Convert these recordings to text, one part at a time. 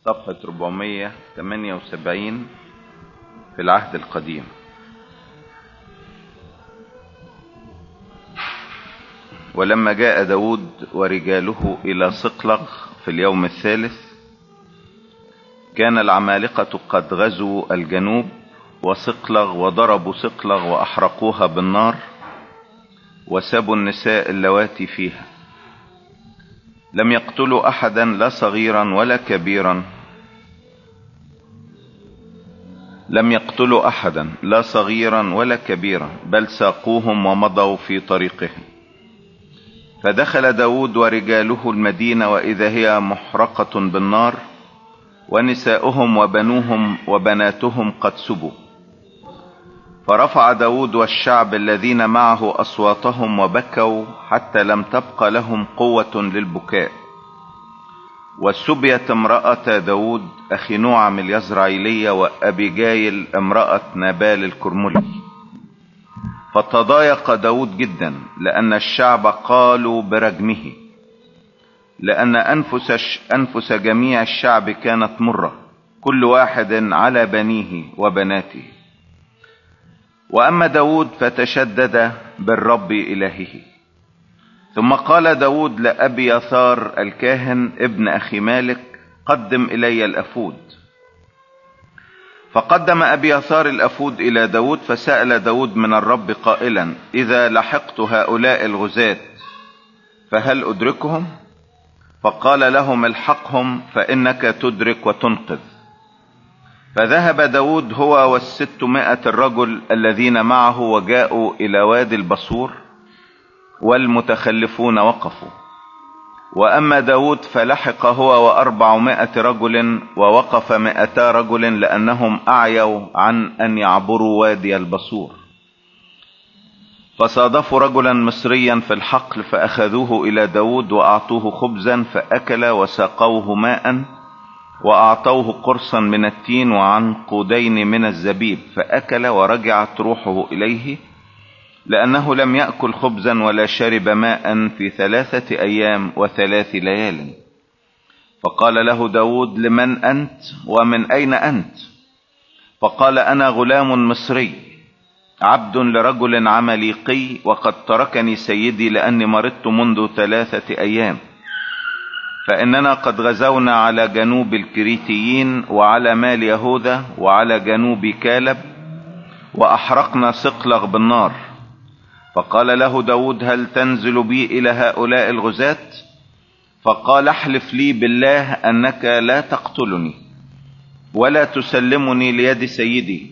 صفحة 478 في العهد القديم ولما جاء داود ورجاله إلى صقلغ في اليوم الثالث كان العمالقة قد غزوا الجنوب وصقلغ وضربوا صقلغ وأحرقوها بالنار وسبوا النساء اللواتي فيها لم يقتلوا أحدا لا صغيرا ولا كبيرا لم يقتلوا أحدا لا صغيرا ولا كبيرا بل ساقوهم ومضوا في طريقهم فدخل داود ورجاله المدينة وإذا هي محرقة بالنار ونساؤهم وبنوهم وبناتهم قد سبوا فرفع داود والشعب الذين معه أصواتهم وبكوا حتى لم تبق لهم قوة للبكاء وسبيت امرأة داود أخي نوعم اليزرعيلية وأبيجايل امرأة نابال الكرملي فتضايق داود جدا لأن الشعب قالوا برجمه لأن أنفس, أنفس جميع الشعب كانت مرة كل واحد على بنيه وبناته وأما داود فتشدد بالرب إلهه ثم قال داود لأبي يثار الكاهن ابن أخي مالك قدم إلي الأفود فقدم أبي يثار الأفود إلى داود فسأل داود من الرب قائلا إذا لحقت هؤلاء الغزاة فهل أدركهم فقال لهم الحقهم فإنك تدرك وتنقذ فذهب داود هو والستمائة الرجل الذين معه وجاءوا إلى وادي البصور والمتخلفون وقفوا وأما داود فلحق هو وأربعمائة رجل ووقف مائتا رجل لأنهم أعيوا عن أن يعبروا وادي البصور فصادفوا رجلا مصريا في الحقل فأخذوه إلى داود وأعطوه خبزا فأكل وساقوه ماء وأعطوه قرصا من التين وعنقودين من الزبيب فأكل ورجعت روحه إليه لأنه لم يأكل خبزا ولا شرب ماء في ثلاثة أيام وثلاث ليال فقال له داود لمن أنت ومن أين أنت فقال أنا غلام مصري عبد لرجل عمليقي وقد تركني سيدي لأني مرضت منذ ثلاثة أيام فإننا قد غزونا على جنوب الكريتيين وعلى مال يهوذا وعلى جنوب كالب وأحرقنا صقلغ بالنار فقال له داود هل تنزل بي إلى هؤلاء الغزاة فقال احلف لي بالله أنك لا تقتلني ولا تسلمني ليد سيدي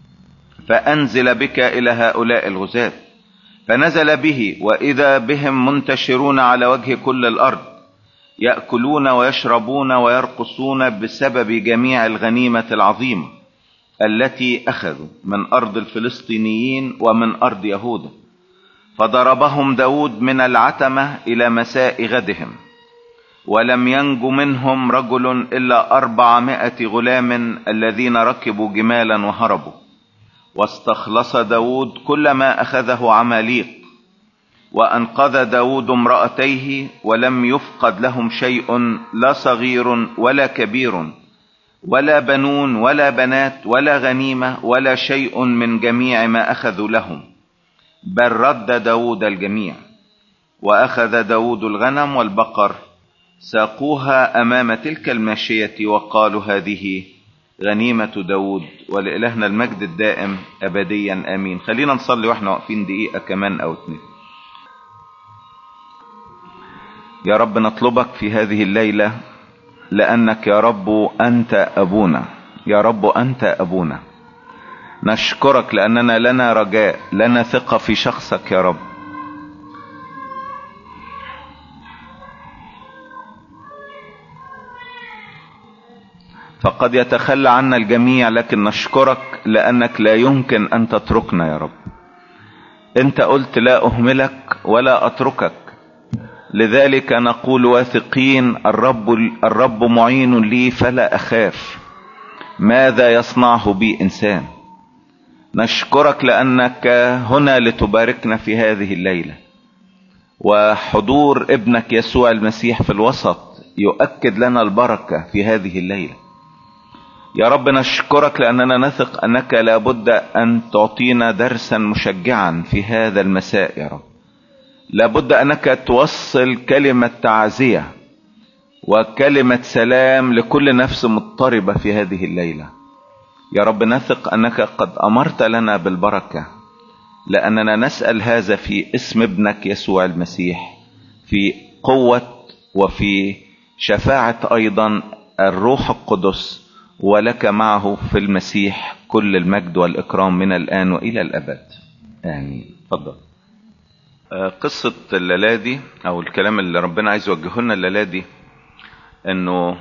فأنزل بك إلى هؤلاء الغزاة فنزل به وإذا بهم منتشرون على وجه كل الأرض يأكلون ويشربون ويرقصون بسبب جميع الغنيمة العظيمة التي أخذوا من أرض الفلسطينيين ومن أرض يهوذا فضربهم داود من العتمة إلى مساء غدهم ولم ينج منهم رجل إلا أربعمائة غلام الذين ركبوا جمالا وهربوا واستخلص داود كل ما أخذه عماليق وأنقذ داود امرأتيه ولم يفقد لهم شيء لا صغير ولا كبير ولا بنون ولا بنات ولا غنيمة ولا شيء من جميع ما أخذوا لهم بل رد داود الجميع وأخذ داود الغنم والبقر ساقوها أمام تلك الماشية وقالوا هذه غنيمة داود ولإلهنا المجد الدائم أبديا آمين خلينا نصلي واحنا واقفين دقيقة كمان أو اتنين يا رب نطلبك في هذه الليلة لأنك يا رب أنت أبونا يا رب أنت أبونا نشكرك لأننا لنا رجاء لنا ثقة في شخصك يا رب فقد يتخلى عنا الجميع لكن نشكرك لأنك لا يمكن أن تتركنا يا رب انت قلت لا أهملك ولا أتركك لذلك نقول واثقين الرب, الرب معين لي فلا أخاف ماذا يصنعه بي إنسان نشكرك لأنك هنا لتباركنا في هذه الليلة وحضور ابنك يسوع المسيح في الوسط يؤكد لنا البركة في هذه الليلة يا رب نشكرك لأننا نثق أنك لابد أن تعطينا درسا مشجعا في هذا المساء يا رب لابد أنك توصل كلمة تعزية وكلمة سلام لكل نفس مضطربة في هذه الليلة يا رب نثق أنك قد أمرت لنا بالبركة لأننا نسأل هذا في اسم ابنك يسوع المسيح في قوة وفي شفاعة أيضا الروح القدس ولك معه في المسيح كل المجد والإكرام من الآن وإلى الأبد آمين تفضل قصة الليلة دي أو الكلام اللي ربنا عايز يوجهه لنا الليلة دي إنه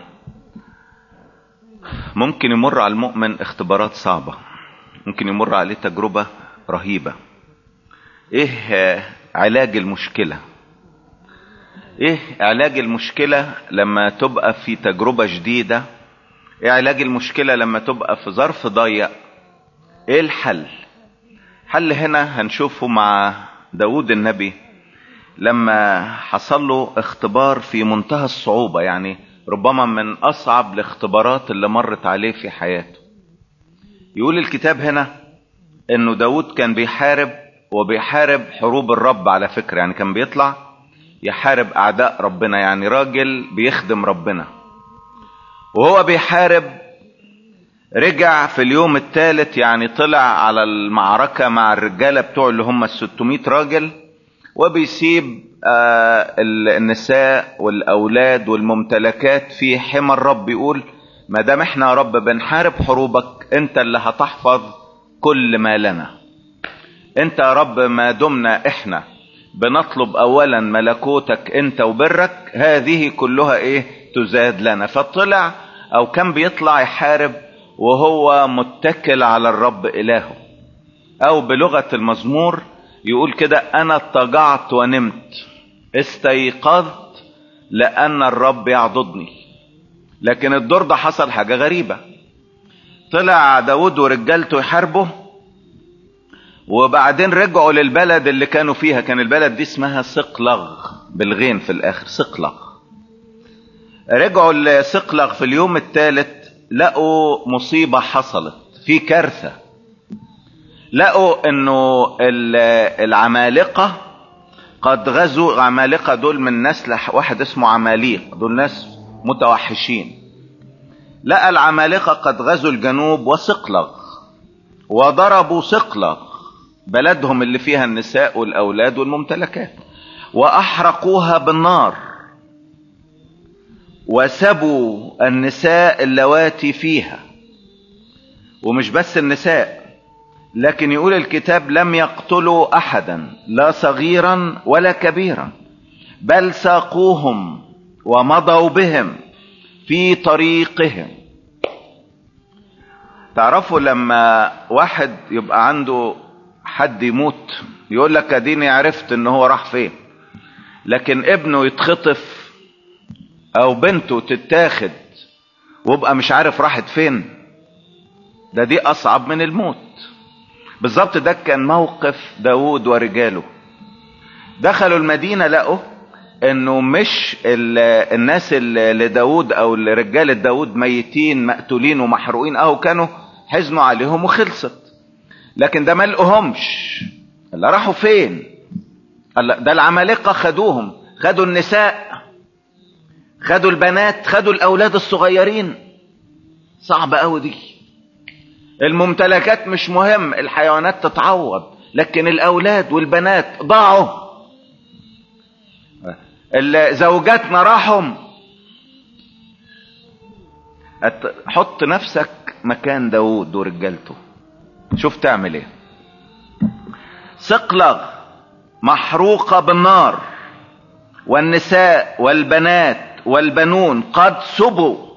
ممكن يمر على المؤمن اختبارات صعبة ممكن يمر عليه تجربة رهيبة ايه علاج المشكلة ايه علاج المشكلة لما تبقى في تجربة جديدة ايه علاج المشكلة لما تبقى في ظرف ضيق ايه الحل حل هنا هنشوفه مع داود النبي لما حصل له اختبار في منتهى الصعوبة يعني ربما من اصعب الاختبارات اللي مرت عليه في حياته يقول الكتاب هنا انه داود كان بيحارب وبيحارب حروب الرب على فكرة يعني كان بيطلع يحارب اعداء ربنا يعني راجل بيخدم ربنا وهو بيحارب رجع في اليوم الثالث يعني طلع على المعركة مع الرجالة بتوع اللي هم الستمائة راجل وبيسيب آه النساء والاولاد والممتلكات في حمى الرب يقول ما دام احنا يا رب بنحارب حروبك انت اللي هتحفظ كل ما لنا انت يا رب ما دمنا احنا بنطلب اولا ملكوتك انت وبرك هذه كلها ايه تزاد لنا فطلع او كان بيطلع يحارب وهو متكل على الرب الهه او بلغة المزمور يقول كده انا اضطجعت ونمت استيقظت لان الرب يعضدني لكن الدور ده حصل حاجة غريبة طلع داود ورجالته يحاربوا وبعدين رجعوا للبلد اللي كانوا فيها كان البلد دي اسمها سقلغ بالغين في الاخر سقلغ رجعوا لسقلغ في اليوم الثالث لقوا مصيبة حصلت في كارثة لقوا انه العمالقة قد غزوا عمالقة دول من نسل واحد اسمه عماليق دول ناس متوحشين لقى العمالقة قد غزوا الجنوب وسقلغ وضربوا سقلغ بلدهم اللي فيها النساء والاولاد والممتلكات واحرقوها بالنار وسبوا النساء اللواتي فيها ومش بس النساء لكن يقول الكتاب لم يقتلوا احدا لا صغيرا ولا كبيرا بل ساقوهم ومضوا بهم في طريقهم تعرفوا لما واحد يبقى عنده حد يموت يقول لك اديني عرفت ان هو راح فين لكن ابنه يتخطف او بنته تتاخد وابقى مش عارف راحت فين ده دي اصعب من الموت بالظبط ده كان موقف داود ورجاله دخلوا المدينة لقوا انه مش الناس اللي لداود او رجالة داود ميتين مقتولين ومحروقين اهو كانوا حزنوا عليهم وخلصت لكن ده ما لقوهمش اللي راحوا فين ده العمالقة خدوهم خدوا النساء خدوا البنات خدوا الاولاد الصغيرين صعبة قوي دي الممتلكات مش مهم الحيوانات تتعوض لكن الاولاد والبنات ضاعوا زوجاتنا راحهم حط نفسك مكان داود ورجالته شوف تعمل ايه سقلغ محروقة بالنار والنساء والبنات والبنون قد سبوا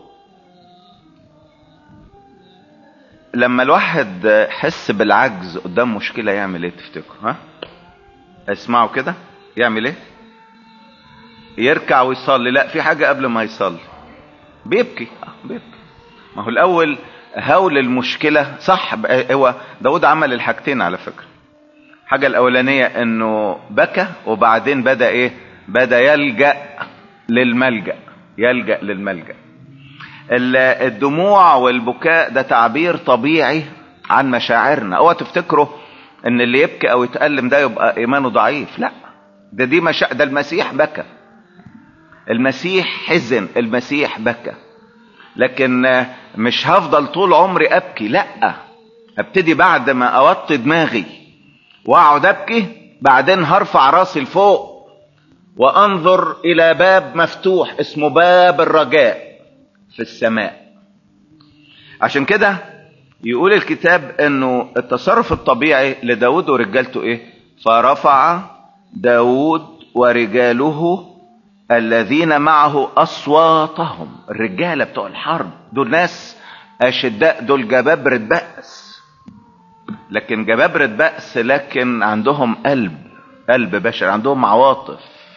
لما الواحد حس بالعجز قدام مشكلة يعمل ايه تفتكروا ها اسمعوا كده يعمل ايه يركع ويصلي لا في حاجة قبل ما يصلي بيبكي بيبكي ما هو الاول هول المشكلة صح هو داود عمل الحاجتين على فكرة الحاجة الاولانية انه بكى وبعدين بدأ ايه بدأ يلجأ للملجأ يلجأ للملجأ الدموع والبكاء ده تعبير طبيعي عن مشاعرنا اوعى تفتكروا ان اللي يبكي او يتألم ده يبقى ايمانه ضعيف لا ده دي مشا... ده المسيح بكى المسيح حزن المسيح بكى لكن مش هفضل طول عمري ابكي لا ابتدي بعد ما اوطي دماغي واقعد ابكي بعدين هرفع راسي لفوق وانظر الى باب مفتوح اسمه باب الرجاء في السماء عشان كده يقول الكتاب انه التصرف الطبيعي لداود ورجالته ايه فرفع داود ورجاله الذين معه اصواتهم الرجالة بتوع الحرب دول ناس اشداء دول جبابرة بأس لكن جبابرة بأس لكن عندهم قلب قلب بشر عندهم عواطف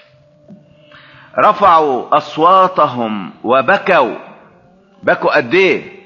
رفعوا اصواتهم وبكوا بكوا قد ايه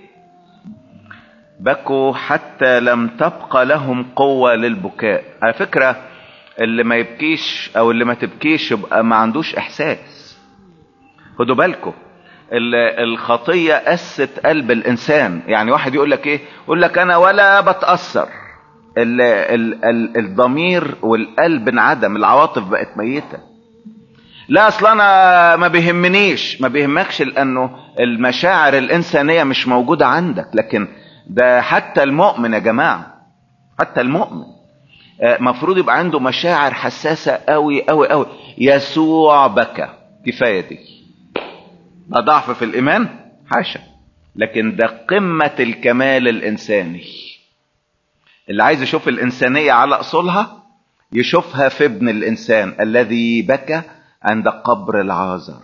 بكوا حتى لم تبقى لهم قوة للبكاء على فكرة اللي ما يبكيش او اللي ما تبكيش يبقى ما عندوش احساس خدوا بالكم الخطية قست قلب الانسان يعني واحد يقول لك ايه يقول لك انا ولا بتأثر ال ال ال الضمير والقلب انعدم العواطف بقت ميتة لا اصل انا ما بيهمنيش ما بيهمكش لانه المشاعر الانسانية مش موجودة عندك لكن ده حتى المؤمن يا جماعة حتى المؤمن مفروض يبقى عنده مشاعر حساسة قوي قوي قوي يسوع بكى كفاية دي ده ضعف في الايمان حاشا لكن ده قمة الكمال الانساني اللي عايز يشوف الانسانية على اصولها يشوفها في ابن الانسان الذي بكى عند قبر العازر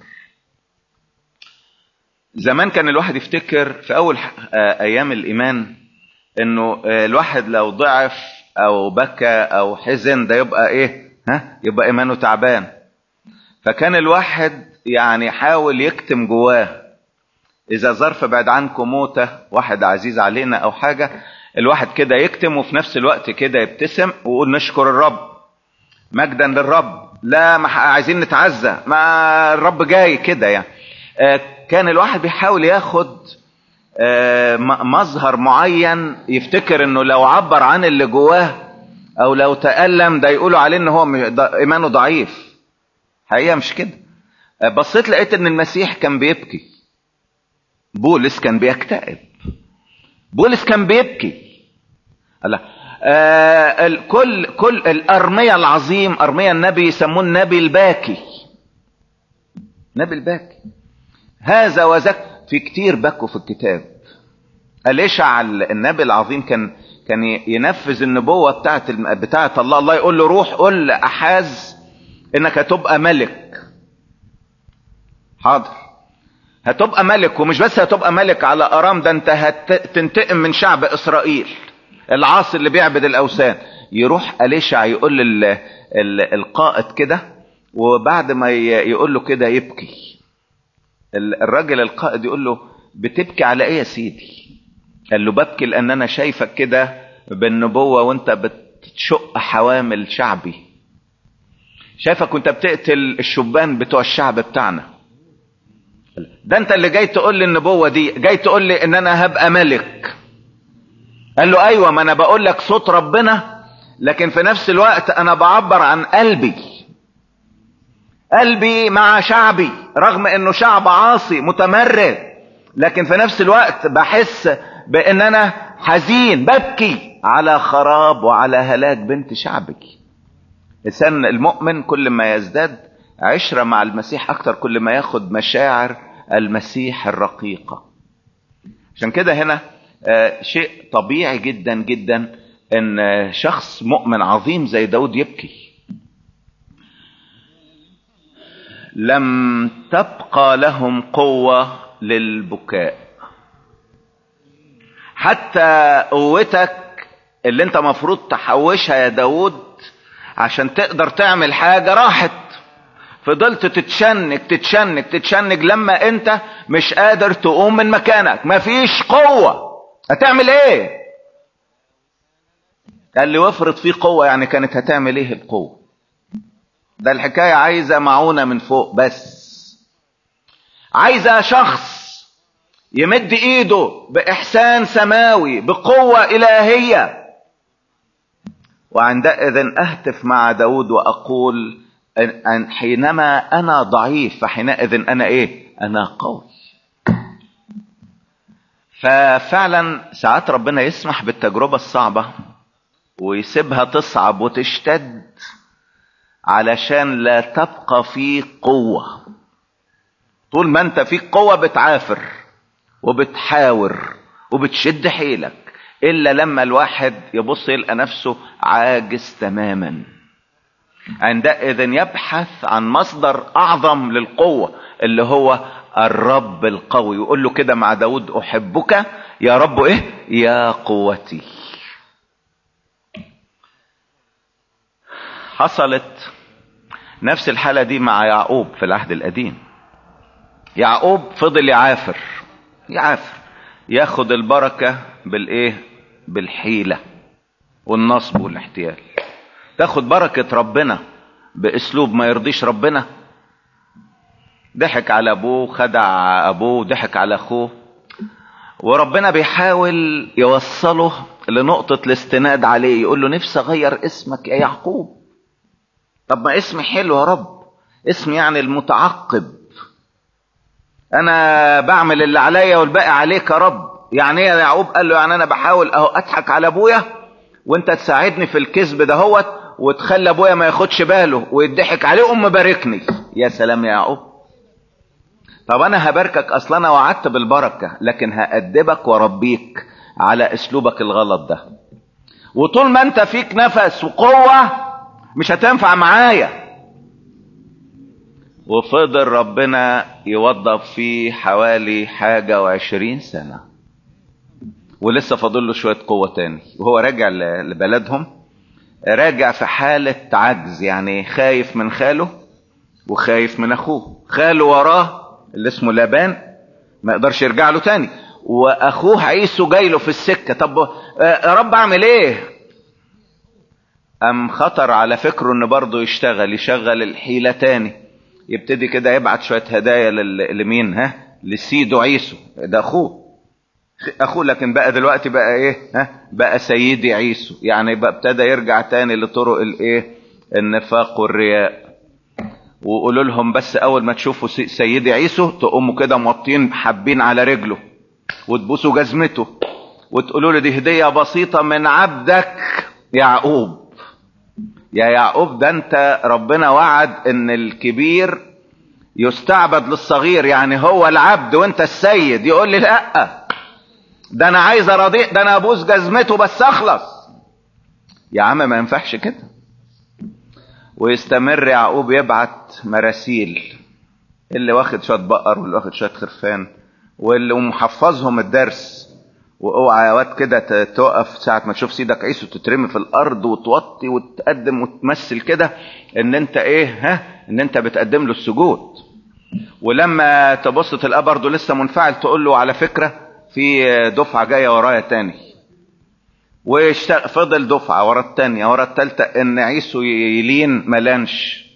زمان كان الواحد يفتكر في اول ايام الايمان انه الواحد لو ضعف او بكى او حزن ده يبقى ايه ها يبقى ايمانه تعبان فكان الواحد يعني حاول يكتم جواه اذا ظرف بعد عنكم موتة واحد عزيز علينا او حاجة الواحد كده يكتم وفي نفس الوقت كده يبتسم ويقول نشكر الرب مجدا للرب لا ما عايزين نتعزى ما الرب جاي كده يعني كان الواحد بيحاول ياخد مظهر معين يفتكر انه لو عبر عن اللي جواه او لو تألم ده يقولوا عليه ان هو ايمانه ضعيف حقيقة مش كده بصيت لقيت ان المسيح كان بيبكي بولس كان بيكتئب بولس كان بيبكي الله آه كل كل الارمية العظيم ارمية النبي يسموه النبي الباكي نبي الباكي هذا وذاك في كتير بكوا في الكتاب الاشع النبي العظيم كان كان ينفذ النبوة بتاعت بتاعت الله الله يقول له روح قول لأحاز انك هتبقى ملك حاضر هتبقى ملك ومش بس هتبقى ملك على ارام ده انت هتنتقم من شعب اسرائيل العاصي اللي بيعبد الاوثان يروح اليشع يقول ال ال القائد كده وبعد ما يقول له كده يبكي الراجل القائد يقول له بتبكي على ايه يا سيدي قال له ببكي لان انا شايفك كده بالنبوة وانت بتشق حوامل شعبي شايفك وانت بتقتل الشبان بتوع الشعب بتاعنا ده انت اللي جاي تقول لي النبوة دي جاي تقول لي ان انا هبقى ملك قال له ايوه ما انا بقول لك صوت ربنا لكن في نفس الوقت انا بعبر عن قلبي قلبي مع شعبي رغم انه شعب عاصي متمرد لكن في نفس الوقت بحس بان انا حزين ببكي على خراب وعلى هلاك بنت شعبك الانسان المؤمن كل ما يزداد عشرة مع المسيح اكتر كل ما ياخد مشاعر المسيح الرقيقة عشان كده هنا شيء طبيعي جدا جدا ان شخص مؤمن عظيم زي داود يبكي لم تبقى لهم قوة للبكاء حتى قوتك اللي انت مفروض تحوشها يا داود عشان تقدر تعمل حاجة راحت فضلت تتشنج تتشنج تتشنج لما انت مش قادر تقوم من مكانك مفيش قوة هتعمل ايه قال لي وافرض في قوة يعني كانت هتعمل ايه القوة ده الحكاية عايزة معونة من فوق بس عايزة شخص يمد ايده باحسان سماوي بقوة الهية وعندئذ اهتف مع داود واقول أن حينما انا ضعيف فحينئذ انا ايه انا قوي ففعلا ساعات ربنا يسمح بالتجربة الصعبة ويسيبها تصعب وتشتد علشان لا تبقى في قوة طول ما انت فيك قوة بتعافر وبتحاور وبتشد حيلك الا لما الواحد يبص يلقى نفسه عاجز تماما عندئذ يبحث عن مصدر اعظم للقوة اللي هو الرب القوي يقول له كده مع داود احبك يا رب ايه يا قوتي حصلت نفس الحالة دي مع يعقوب في العهد القديم يعقوب فضل يعافر يعافر ياخد البركة بالايه بالحيلة والنصب والاحتيال تاخد بركة ربنا باسلوب ما يرضيش ربنا ضحك على ابوه خدع ابوه ضحك على اخوه وربنا بيحاول يوصله لنقطة الاستناد عليه يقول له نفسي اغير اسمك يا يعقوب طب ما اسمي حلو يا رب اسمي يعني المتعقب انا بعمل اللي عليا والباقي عليك يا رب يعني ايه يا يعقوب قال له يعني انا بحاول اهو اضحك على ابويا وانت تساعدني في الكذب دهوت وتخلي ابويا ما ياخدش باله ويضحك عليه وام باركني يا سلام يا يعقوب طب انا هباركك اصلا انا وعدت بالبركه لكن هادبك واربيك على اسلوبك الغلط ده وطول ما انت فيك نفس وقوه مش هتنفع معايا وفضل ربنا يوظف فيه حوالي حاجة وعشرين سنة ولسه فاضل له شوية قوة تاني وهو راجع لبلدهم راجع في حالة عجز يعني خايف من خاله وخايف من اخوه خاله وراه اللي اسمه لابان ما يقدرش يرجع له تاني واخوه عيسو جاي له في السكة طب يا رب اعمل ايه ام خطر على فكره ان برضه يشتغل يشغل الحيلة تاني يبتدي كده يبعت شوية هدايا لمين ها لسيدو عيسو ده اخوه اخوه لكن بقى دلوقتي بقى ايه ها بقى سيدي عيسو يعني بقى ابتدى يرجع تاني لطرق الايه النفاق والرياء وقولوا لهم بس اول ما تشوفوا سيدي عيسو تقوموا كده موطين حابين على رجله وتبوسوا جزمته وتقولوا له دي هدية بسيطة من عبدك يعقوب يا يعقوب ده انت ربنا وعد ان الكبير يستعبد للصغير يعني هو العبد وانت السيد يقول لي لا ده انا عايز ارضيه ده انا ابوس جزمته بس اخلص يا عم ما ينفعش كده ويستمر يعقوب يبعت مراسيل اللي واخد شويه بقر واللي واخد شويه خرفان واللي محفظهم الدرس واوعى يا واد كده تقف ساعة ما تشوف سيدك عيسو تترمي في الارض وتوطي وتقدم وتمثل كده ان انت ايه ها ان انت بتقدم له السجود ولما تبص تلقاه برضه لسه منفعل تقول له على فكرة في دفعة جاية ورايا تاني وفضل دفعة ورا التانية ورا التالتة ان عيسو يلين ملانش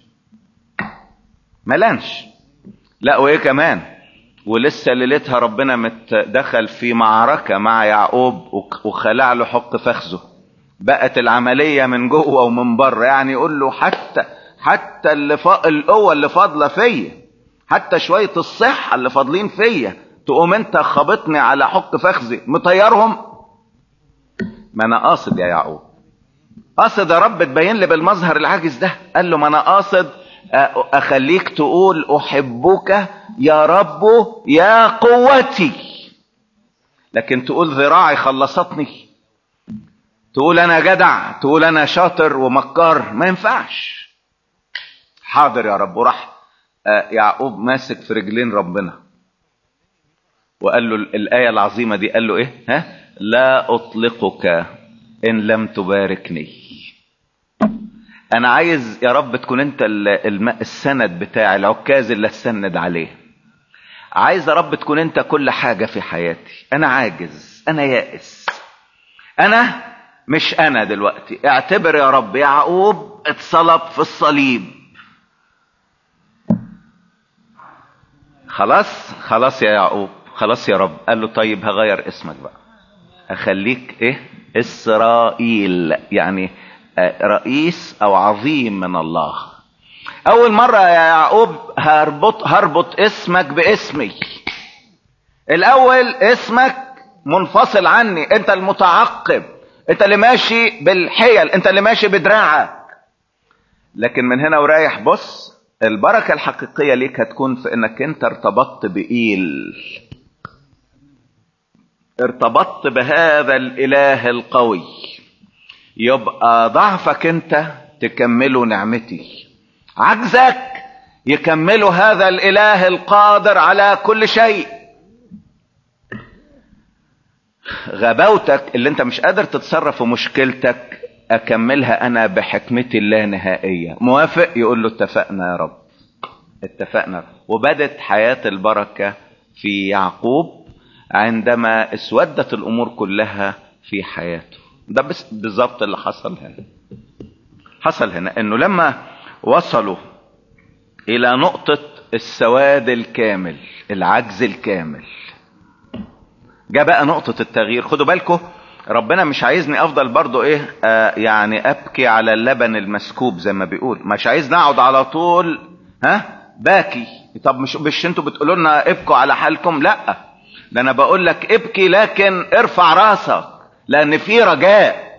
ملانش لا وايه كمان ولسه ليلتها ربنا متدخل في معركة مع يعقوب وخلع له حق فخذه بقت العملية من جوه ومن بره يعني يقول له حتى حتى اللي فا... القوة اللي فاضلة فيا حتى شوية الصحة اللي فاضلين فيا تقوم انت خبطني على حق فخذي مطيرهم ما انا قاصد يا يعقوب قاصد يا رب تبين لي بالمظهر العاجز ده قال له ما انا قاصد اخليك تقول احبك يا رب يا قوتي لكن تقول ذراعي خلصتني تقول انا جدع تقول انا شاطر ومكار ما ينفعش حاضر يا رب وراح يعقوب ماسك في رجلين ربنا وقال له الآية العظيمة دي قال له ايه ها لا اطلقك ان لم تباركني انا عايز يا رب تكون انت السند بتاعي العكاز اللي استند عليه عايز يا رب تكون انت كل حاجة في حياتي انا عاجز انا يائس انا مش انا دلوقتي اعتبر يا رب يعقوب اتصلب في الصليب خلاص خلاص يا يعقوب خلاص يا رب قال له طيب هغير اسمك بقى اخليك ايه اسرائيل يعني رئيس او عظيم من الله اول مرة يا يعقوب هربط هربط اسمك باسمي الاول اسمك منفصل عني انت المتعقب انت اللي ماشي بالحيل انت اللي ماشي بدراعك لكن من هنا ورايح بص البركة الحقيقية ليك هتكون في انك انت ارتبطت بإيل ارتبطت بهذا الاله القوي يبقى ضعفك انت تكمله نعمتي عجزك يكمله هذا الاله القادر على كل شيء غباوتك اللي انت مش قادر تتصرف في مشكلتك اكملها انا بحكمتي اللانهائية موافق يقول له اتفقنا يا رب اتفقنا وبدت حياة البركة في يعقوب عندما اسودت الامور كلها في حياته ده بس بالظبط اللي حصل هنا حصل هنا انه لما وصلوا الى نقطة السواد الكامل العجز الكامل جاء بقى نقطة التغيير خدوا بالكم ربنا مش عايزني افضل برضو ايه آه يعني ابكي على اللبن المسكوب زي ما بيقول مش عايزني اقعد على طول ها باكي طب مش مش انتوا بتقولوا لنا ابكوا على حالكم لا ده انا بقول لك ابكي لكن ارفع راسك لان في رجاء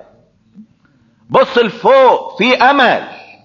بص لفوق في امل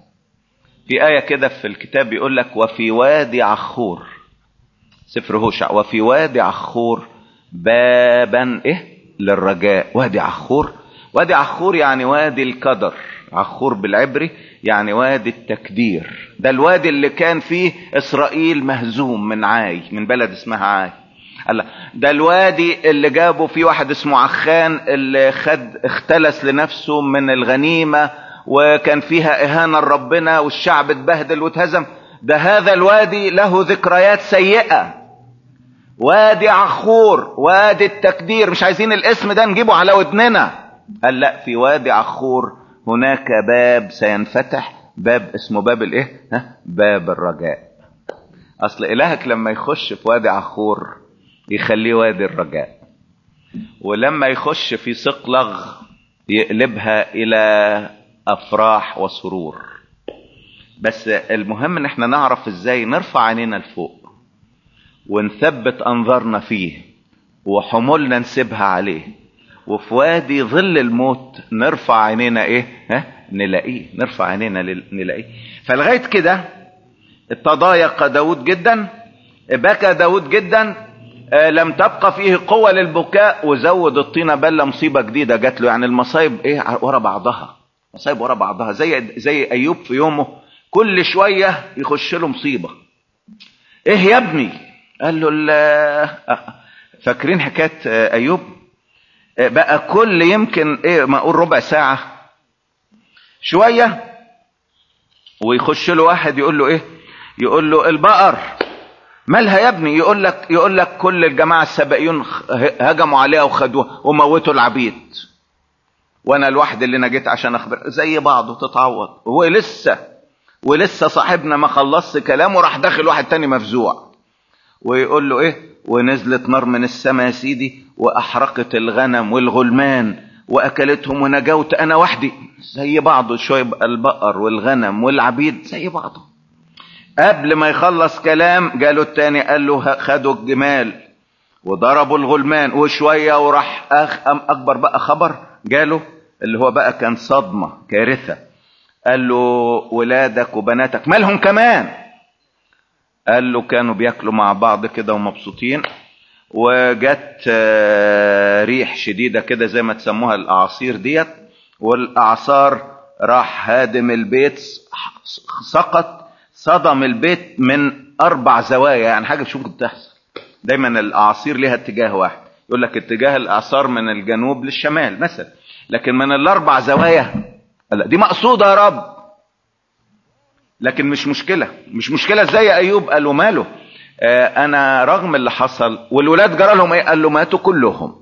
في آية كده في الكتاب بيقول لك وفي وادي عخور سفر هوشع وفي وادي عخور بابا ايه للرجاء وادي عخور وادي عخور يعني وادي القدر عخور بالعبري يعني وادي التكدير ده الوادي اللي كان فيه اسرائيل مهزوم من عاي من بلد اسمها عاي الله ده الوادي اللي جابوا فيه واحد اسمه عخان اللي خد اختلس لنفسه من الغنيمة وكان فيها اهانة لربنا والشعب اتبهدل واتهزم ده هذا الوادي له ذكريات سيئة وادي عخور وادي التكدير مش عايزين الاسم ده نجيبه على ودننا قال لا في وادي عخور هناك باب سينفتح باب اسمه باب الايه ها باب الرجاء اصل الهك لما يخش في وادي عخور يخليه وادي الرجاء ولما يخش في صقلغ يقلبها الى افراح وسرور بس المهم ان احنا نعرف ازاي نرفع عينينا لفوق ونثبت انظارنا فيه وحمولنا نسيبها عليه وفي وادي ظل الموت نرفع عينينا ايه ها نلاقيه نرفع عينينا نلاقيه فلغايه كده تضايق داود جدا بكى داود جدا آه لم تبقى فيه قوة للبكاء وزود الطينة بلة مصيبة جديدة جات له يعني المصايب ايه ورا بعضها مصايب ورا بعضها زي زي ايوب في يومه كل شوية يخش له مصيبة ايه يا ابني قال له فاكرين حكاية ايوب بقى كل يمكن ايه ما اقول ربع ساعة شوية ويخش له واحد يقول له ايه يقول له البقر مالها يا ابني يقول لك يقول لك كل الجماعه السبائيون هجموا عليها وخدوها وموتوا العبيد وانا الواحد اللي نجيت عشان اخبر زي بعضه تتعوض ولسه ولسه صاحبنا ما خلصش كلامه راح داخل واحد تاني مفزوع ويقول له ايه ونزلت نار من السماء يا سيدي واحرقت الغنم والغلمان واكلتهم ونجوت انا وحدي زي بعضه شويه البقر والغنم والعبيد زي بعضه قبل ما يخلص كلام جاله التاني قال له خدوا الجمال وضربوا الغلمان وشويه وراح أخ أم اكبر بقى خبر جاله اللي هو بقى كان صدمه كارثه قال له ولادك وبناتك مالهم كمان قال له كانوا بياكلوا مع بعض كده ومبسوطين وجت ريح شديدة كده زي ما تسموها الأعاصير ديت والأعصار راح هادم البيت سقط صدم البيت من أربع زوايا يعني حاجة شو ممكن تحصل دايما الأعاصير ليها اتجاه واحد يقول لك اتجاه الإعصار من الجنوب للشمال مثلا لكن من الأربع زوايا لا دي مقصودة يا رب لكن مش مشكلة مش مشكلة ازاي يا ايوب قال له ماله آه انا رغم اللي حصل والولاد جرى لهم ايه قال له ماتوا كلهم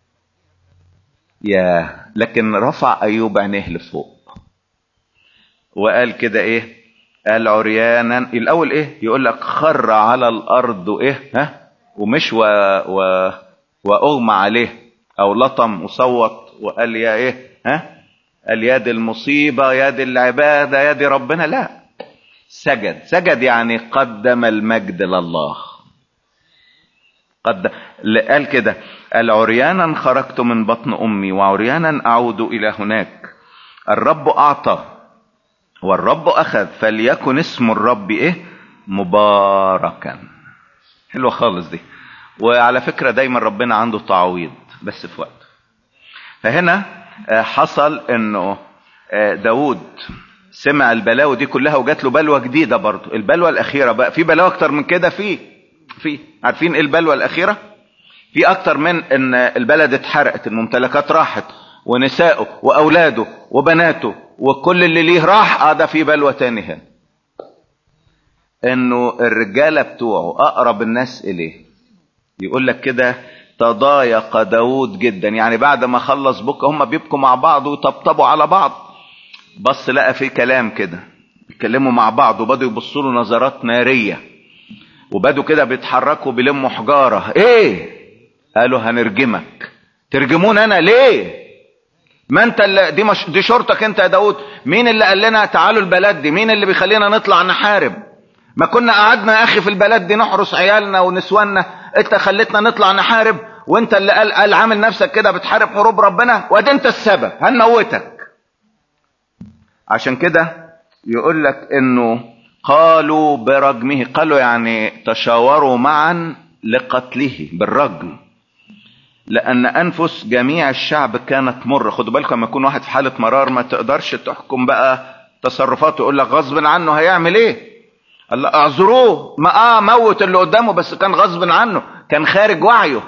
يا لكن رفع ايوب عينيه لفوق وقال كده ايه قال عريانا الاول ايه يقول لك خر على الارض ايه ها ومش و... و... واغمى عليه او لطم وصوت وقال يا ايه ها قال يا دي المصيبه يا دي العباده يا دي ربنا لا سجد سجد يعني قدم المجد لله قد قال كده قال عريانا خرجت من بطن امي وعريانا اعود الى هناك الرب اعطى والرب اخذ فليكن اسم الرب ايه مباركا حلوه خالص دي وعلى فكره دايما ربنا عنده تعويض بس في وقته فهنا حصل انه داود سمع البلاوي دي كلها وجات له بلوى جديده برضه البلوى الاخيره بقى في بلاوى اكتر من كده في في عارفين ايه البلوى الاخيره في اكتر من ان البلد اتحرقت الممتلكات راحت ونسائه واولاده وبناته وكل اللي ليه راح اه ده في بلوى تاني هنا انه الرجاله بتوعه اقرب الناس اليه يقول لك كده تضايق داود جدا يعني بعد ما خلص بكى هم بيبكوا مع بعض ويطبطبوا على بعض بص لقى في كلام كده بيتكلموا مع بعض وبدوا يبصوا له نظرات ناريه وبدوا كده بيتحركوا بيلموا حجاره ايه قالوا هنرجمك ترجمون انا ليه ما انت اللي دي مش دي شرطك انت يا داود مين اللي قال لنا تعالوا البلد دي مين اللي بيخلينا نطلع نحارب ما كنا قعدنا يا اخي في البلد دي نحرس عيالنا ونسواننا انت خليتنا نطلع نحارب وانت اللي قال, قال عامل نفسك كده بتحارب حروب ربنا وادي انت السبب هنموتك عشان كده يقول لك انه قالوا برجمه قالوا يعني تشاوروا معا لقتله بالرجم لان انفس جميع الشعب كانت مره خدوا بالكم لما يكون واحد في حاله مرار ما تقدرش تحكم بقى تصرفاته يقول لك غصب عنه هيعمل ايه الله اعذروه ما اه موت اللي قدامه بس كان غصب عنه كان خارج وعيه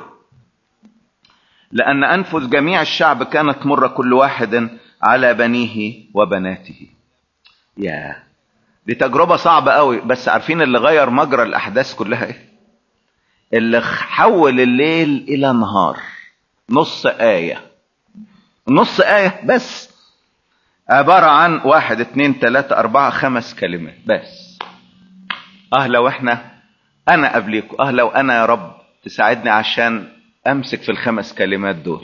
لان انفس جميع الشعب كانت مره كل واحد على بنيه وبناته يا دي تجربه صعبه قوي بس عارفين اللي غير مجرى الاحداث كلها ايه اللي حول الليل الى نهار نص آية نص آية بس عبارة عن واحد اتنين تلاتة اربعة خمس كلمات بس اه لو احنا انا قبليكم اه لو انا يا رب تساعدني عشان امسك في الخمس كلمات دول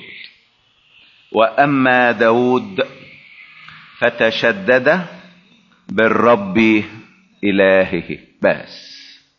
واما داود فتشدد بالرب الهه بس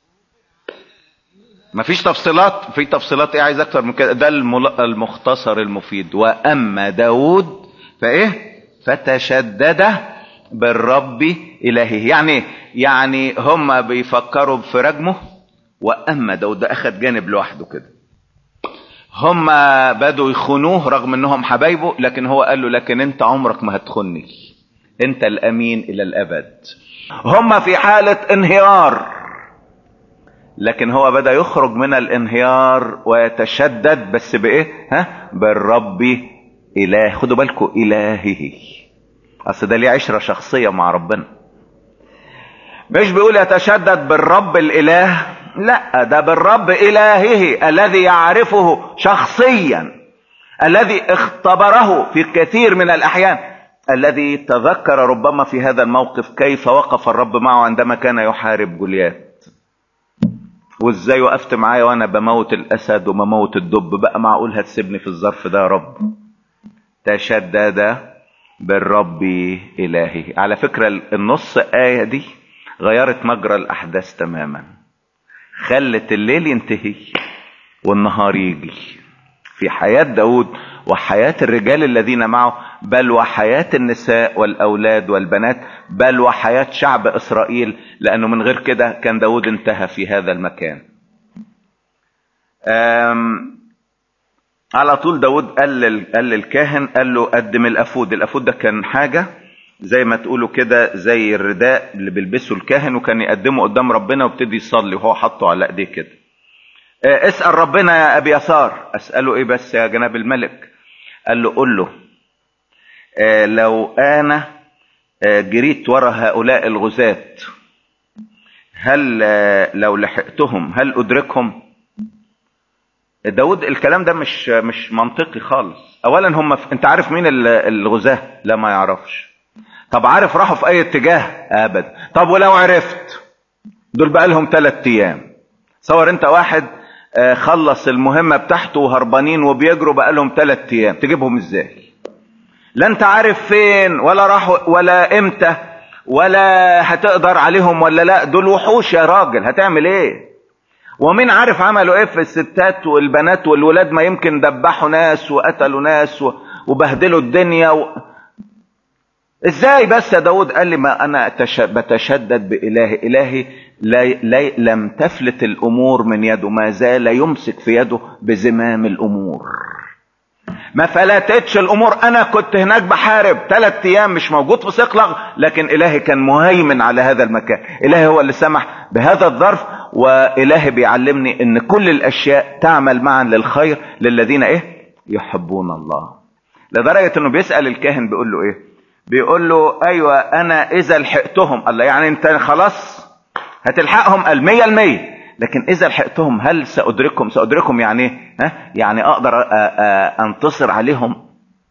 مفيش تفصيلات في تفصيلات ايه عايز اكتر من كده ده المختصر المفيد واما داود فايه فتشدد بالرب الهه يعني يعني هم بيفكروا في رجمه واما داود ده اخد جانب لوحده كده هم بدوا يخونوه رغم انهم حبايبه لكن هو قال له لكن انت عمرك ما هتخني انت الامين الى الابد هم في حالة انهيار لكن هو بدأ يخرج من الانهيار ويتشدد بس بايه ها بالرب اله خدوا بالكم الهه اصل ده ليه عشرة شخصية مع ربنا مش بيقول يتشدد بالرب الاله لا ده بالرب الهه الذي يعرفه شخصيا الذي اختبره في كثير من الاحيان الذي تذكر ربما في هذا الموقف كيف وقف الرب معه عندما كان يحارب جوليات وازاي وقفت معايا وانا بموت الاسد وبموت الدب بقى معقول هتسيبني في الظرف ده يا رب تشدد بالرب الهه على فكرة النص آية دي غيرت مجرى الأحداث تماما خلت الليل ينتهي والنهار يجي في حياة داود وحياة الرجال الذين معه بل وحياة النساء والأولاد والبنات بل وحياة شعب إسرائيل لأنه من غير كده كان داود انتهى في هذا المكان على طول داود قال قال للكاهن قال له قدم الافود الافود ده كان حاجه زي ما تقولوا كده زي الرداء اللي بيلبسه الكاهن وكان يقدمه قدام ربنا وابتدي يصلي وهو حاطه على ايديه كده اسال ربنا يا ابي يسار اساله ايه بس يا جناب الملك قال له قل له لو انا جريت ورا هؤلاء الغزاة هل لو لحقتهم هل ادركهم داود الكلام ده مش مش منطقي خالص اولا هم في... انت عارف مين الغزاة لا ما يعرفش طب عارف راحوا في اي اتجاه ابدا طب ولو عرفت دول بقى لهم ثلاث ايام صور انت واحد خلص المهمة بتاعته وهربانين وبيجروا بقالهم ثلاث ايام تجيبهم ازاي لا انت عارف فين ولا راحوا ولا امتى ولا هتقدر عليهم ولا لا دول وحوش يا راجل هتعمل ايه ومين عارف عملوا ايه في الستات والبنات والولاد ما يمكن دبحوا ناس وقتلوا ناس وبهدلوا الدنيا و... ازاي بس يا داود قال لي ما انا بتشدد بإلهي إلهي لا لا لم تفلت الأمور من يده ما زال يمسك في يده بزمام الأمور ما فلتتش الأمور أنا كنت هناك بحارب ثلاث أيام مش موجود في صقلغ لكن إلهي كان مهيمن على هذا المكان إلهي هو اللي سمح بهذا الظرف وإلهي بيعلمني إن كل الأشياء تعمل معا للخير للذين إيه يحبون الله لدرجة إنه بيسأل الكاهن بيقول له إيه بيقول له ايوه انا اذا لحقتهم قال له يعني انت خلاص هتلحقهم قال مية المية لكن اذا لحقتهم هل سادركهم سادركهم يعني ايه ها يعني اقدر انتصر عليهم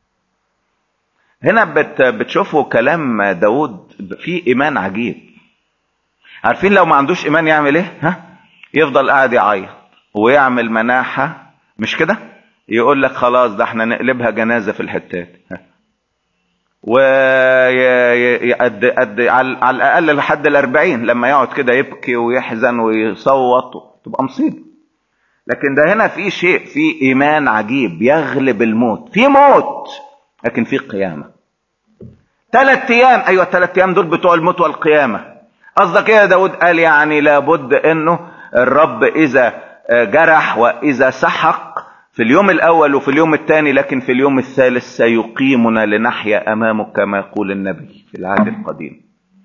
هنا بت بتشوفوا كلام داود فيه ايمان عجيب عارفين لو ما عندوش ايمان يعمل ايه ها يفضل قاعد يعيط ويعمل مناحة مش كده يقول لك خلاص ده احنا نقلبها جنازة في الحتات ها وقد قد على الاقل لحد الاربعين لما يقعد كده يبكي ويحزن ويصوت تبقى مصيبه لكن ده هنا في شيء في ايمان عجيب يغلب الموت في موت لكن في قيامه ثلاث ايام ايوه الثلاث ايام دول بتوع الموت والقيامه قصدك ايه يا داود قال يعني لابد انه الرب اذا جرح واذا سحق في اليوم الاول وفي اليوم الثاني لكن في اليوم الثالث سيقيمنا لنحيا امامه كما يقول النبي في العهد القديم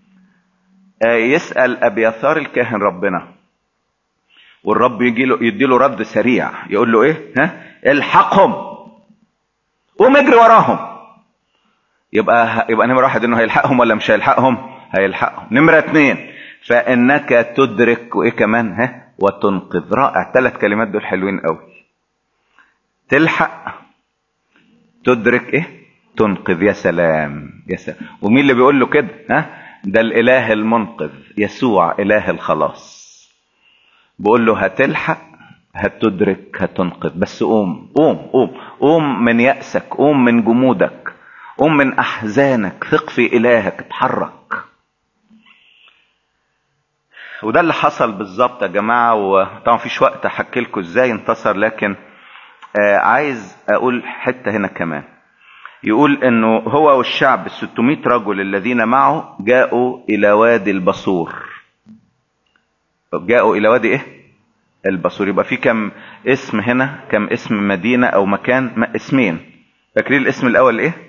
يسال ابيثار الكاهن ربنا والرب يجي له يدي له رد سريع يقول له ايه ها الحقهم قوم اجري وراهم يبقى يبقى نمره واحد انه هيلحقهم ولا مش هيلحقهم هيلحقهم نمره اثنين فانك تدرك وايه كمان ها وتنقذ رائع ثلاث كلمات دول حلوين قوي تلحق تدرك ايه تنقذ يا سلام يا سلام ومين اللي بيقول له كده ها ده الاله المنقذ يسوع اله الخلاص بيقول له هتلحق هتدرك هتنقذ بس قوم قوم قوم قوم من يأسك قوم من جمودك قوم من احزانك ثق في الهك اتحرك وده اللي حصل بالظبط يا جماعه وطبعا مفيش وقت احكي لكم ازاي انتصر لكن آه عايز اقول حته هنا كمان يقول انه هو والشعب ال 600 رجل الذين معه جاءوا الى وادي البصور جاءوا الى وادي ايه البصور يبقى في كم اسم هنا كم اسم مدينه او مكان اسمين فاكرين الاسم الاول ايه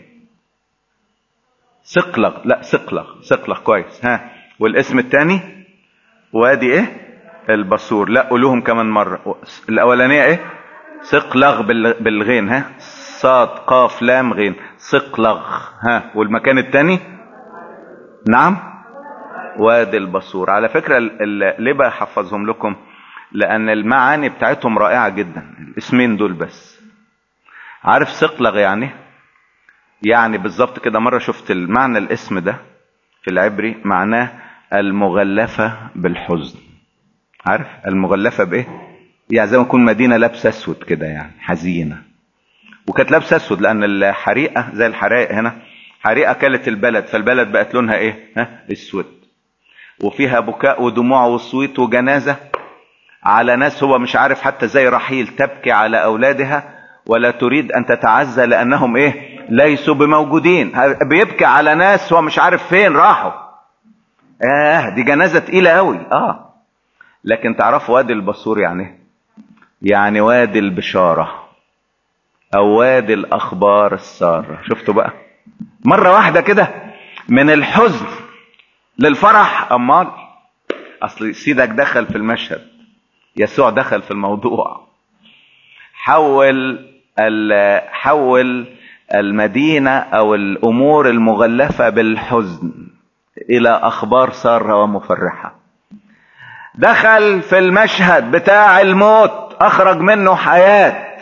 صقلغ لا صقلغ صقلغ كويس ها والاسم الثاني وادي ايه البصور لا قولوهم كمان مره الاولانيه ايه صقلغ بالغين ها صاد قاف لام غين صقلغ ها والمكان الثاني نعم وادي البصور على فكرة ليه بحفظهم لكم لان المعاني بتاعتهم رائعة جدا الاسمين دول بس عارف صقلغ يعني يعني بالظبط كده مرة شفت المعنى الاسم ده في العبري معناه المغلفة بالحزن عارف المغلفة بايه يعني زي ما تكون مدينه لابسه اسود كده يعني حزينه وكانت لابسه اسود لان الحريقه زي الحرائق هنا حريقه كلت البلد فالبلد بقت لونها ايه ها اسود وفيها بكاء ودموع وصويت وجنازه على ناس هو مش عارف حتى زي رحيل تبكي على اولادها ولا تريد ان تتعزى لانهم ايه ليسوا بموجودين بيبكي على ناس هو مش عارف فين راحوا اه دي جنازه تقيله قوي اه لكن تعرفوا وادي البصور يعني ايه يعني وادي البشارة او وادي الاخبار السارة شفتوا بقى مرة واحدة كده من الحزن للفرح امال اصل سيدك دخل في المشهد يسوع دخل في الموضوع حول حول المدينة او الامور المغلفة بالحزن الى اخبار سارة ومفرحة دخل في المشهد بتاع الموت اخرج منه حياة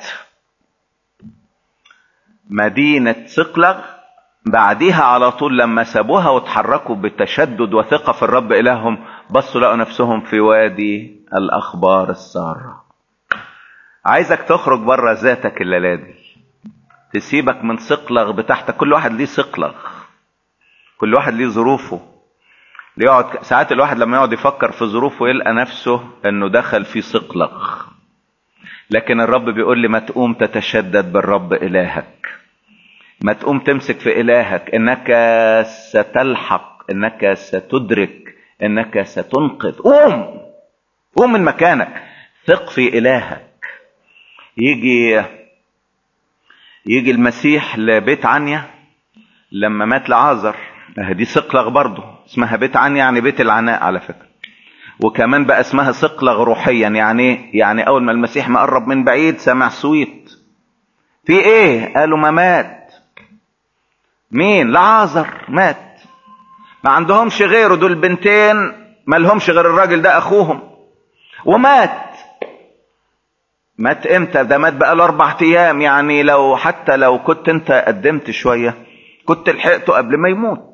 مدينة صقلغ بعديها على طول لما سابوها وتحركوا بتشدد وثقة في الرب إلههم بصوا لقوا نفسهم في وادي الأخبار السارة عايزك تخرج بره ذاتك الليله دي تسيبك من صقلغ بتاعتك كل واحد ليه صقلغ كل واحد ليه ظروفه يقعد ساعات الواحد لما يقعد يفكر في ظروفه يلقى نفسه انه دخل في صقلغ لكن الرب بيقول لي ما تقوم تتشدد بالرب الهك ما تقوم تمسك في الهك انك ستلحق انك ستدرك انك ستنقذ قوم قوم من مكانك ثق في الهك يجي يجي المسيح لبيت عنيا لما مات لعازر دي صقلغ برضه اسمها بيت عنيا يعني بيت العناء على فكره وكمان بقى اسمها صقلغ روحيا يعني يعني اول ما المسيح ما قرب من بعيد سمع صويت في ايه قالوا ما مات مين لعازر مات ما عندهمش غيره دول بنتين ما لهمش غير الراجل ده اخوهم ومات مات امتى ده مات بقى له اربع ايام يعني لو حتى لو كنت انت قدمت شوية كنت لحقته قبل ما يموت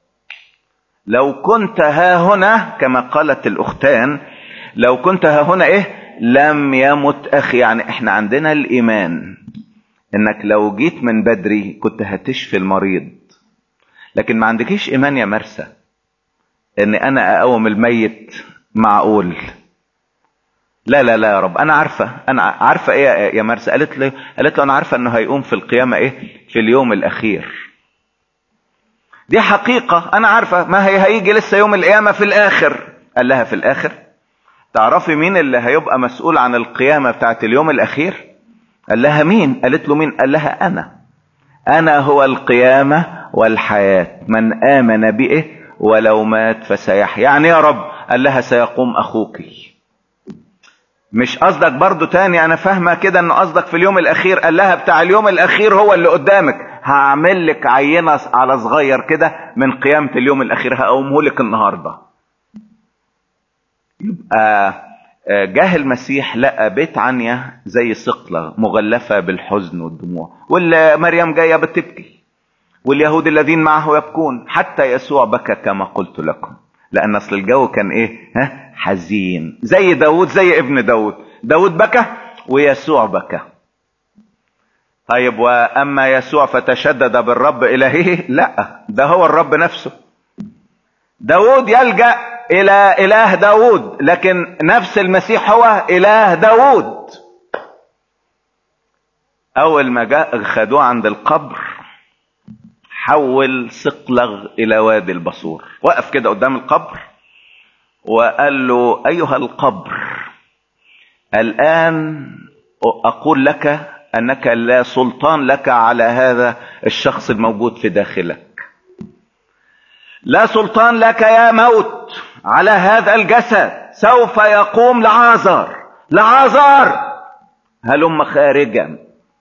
لو كنت ها هنا كما قالت الاختان لو كنت ها هنا ايه لم يمت اخي يعني احنا عندنا الايمان انك لو جيت من بدري كنت هتشفي المريض لكن ما عندكيش ايمان يا مرسى ان انا اقوم الميت معقول لا لا لا يا رب انا عارفه انا عارفه ايه يا مرسى قالت له قالت له انا عارفه انه هيقوم في القيامه ايه في اليوم الاخير دي حقيقه انا عارفه ما هي هيجي لسه يوم القيامه في الاخر قال لها في الاخر تعرفي مين اللي هيبقى مسؤول عن القيامه بتاعت اليوم الاخير قال لها مين قالت له مين قال لها انا انا هو القيامه والحياه من امن بي ولو مات فسيحيا يعني يا رب قال لها سيقوم اخوك مش قصدك برضو تاني انا فاهمة كده انه قصدك في اليوم الاخير قال لها بتاع اليوم الاخير هو اللي قدامك هعمل لك عينة على صغير كده من قيامة اليوم الاخير هقومه لك النهاردة يبقى جاه المسيح لقى بيت عنيا زي صقلة مغلفة بالحزن والدموع والمريم جاية بتبكي واليهود الذين معه يبكون حتى يسوع بكى كما قلت لكم لان اصل الجو كان ايه ها حزين زي داود زي ابن داود داود بكى ويسوع بكى طيب واما يسوع فتشدد بالرب الهه لا ده هو الرب نفسه داود يلجأ الى اله داود لكن نفس المسيح هو اله داود اول ما جاء خدوه عند القبر حول صقلغ الى وادي البصور وقف كده قدام القبر وقال له ايها القبر الان اقول لك انك لا سلطان لك على هذا الشخص الموجود في داخلك لا سلطان لك يا موت على هذا الجسد سوف يقوم لعازر لعازر هلم خارجا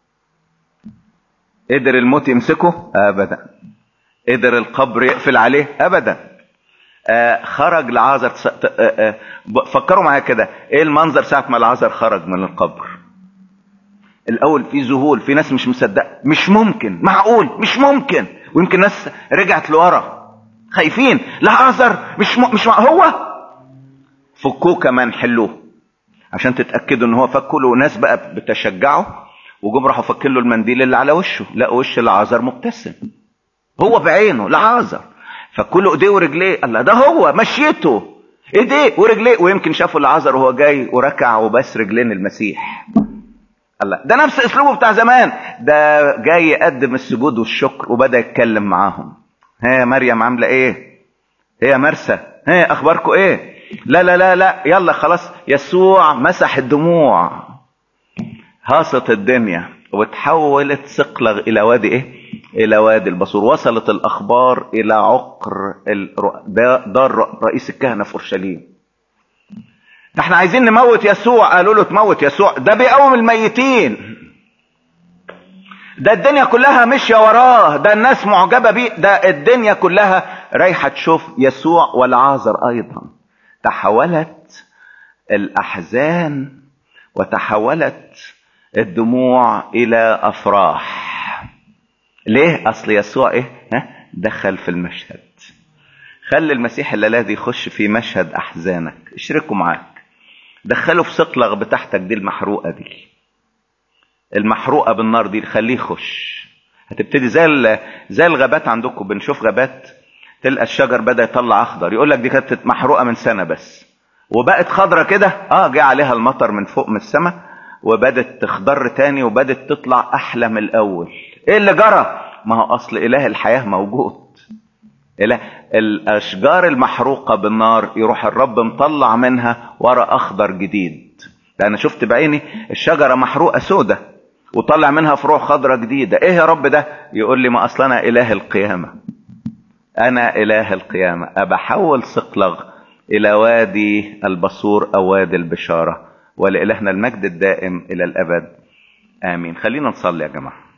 قدر الموت يمسكه ابدا قدر القبر يقفل عليه ابدا آه خرج لعازر آه آه فكروا معايا كده ايه المنظر ساعه ما العازر خرج من القبر الاول في ذهول في ناس مش مصدقه مش ممكن معقول مش ممكن ويمكن ناس رجعت لورا خايفين لعازر مش م... مش مع... هو فكوه كمان حلوه عشان تتاكدوا ان هو فكوا له ناس بقى بتشجعه وجم راحوا فكين له المنديل اللي على وشه لقوا وش العازر مبتسم هو بعينه لعازر فكل ايديه ورجليه الله ده هو مشيته ايديه ورجليه ويمكن شافوا العازر وهو جاي وركع وبس رجلين المسيح الله ده نفس اسلوبه بتاع زمان ده جاي يقدم السجود والشكر وبدا يتكلم معاهم ها مريم عامله ايه ايه يا مرسى ها اخباركم ايه لا لا لا لا يلا خلاص يسوع مسح الدموع هاصت الدنيا وتحولت صقلغ الى وادي ايه الى وادي البصور وصلت الاخبار الى عقر دار رئيس الكهنه في اورشليم ده احنا عايزين نموت يسوع قالوا له تموت يسوع ده بيقوم الميتين ده الدنيا كلها ماشيه وراه ده الناس معجبه بيه ده الدنيا كلها رايحه تشوف يسوع والعازر ايضا تحولت الاحزان وتحولت الدموع الى افراح ليه اصل يسوع ايه ها دخل في المشهد خلي المسيح الذي يخش في مشهد احزانك اشركوا معاك دخله في صقلغ بتاعتك دي المحروقه دي المحروقة بالنار دي خليه يخش هتبتدي زي زي الغابات عندكم بنشوف غابات تلقى الشجر بدا يطلع اخضر يقول لك دي كانت محروقه من سنه بس وبقت خضره كده اه جه عليها المطر من فوق من السماء وبدت تخضر تاني وبدت تطلع احلى من الاول ايه اللي جرى ما هو اصل اله الحياه موجود اله الاشجار المحروقه بالنار يروح الرب مطلع منها ورق اخضر جديد ده انا شفت بعيني الشجره محروقه سودة وطلع منها فروع خضرة جديدة ايه يا رب ده يقول لي ما اصل انا اله القيامة انا اله القيامة ابحول صقلغ الى وادي البصور او وادي البشارة ولإلهنا المجد الدائم الى الابد امين خلينا نصلي يا جماعه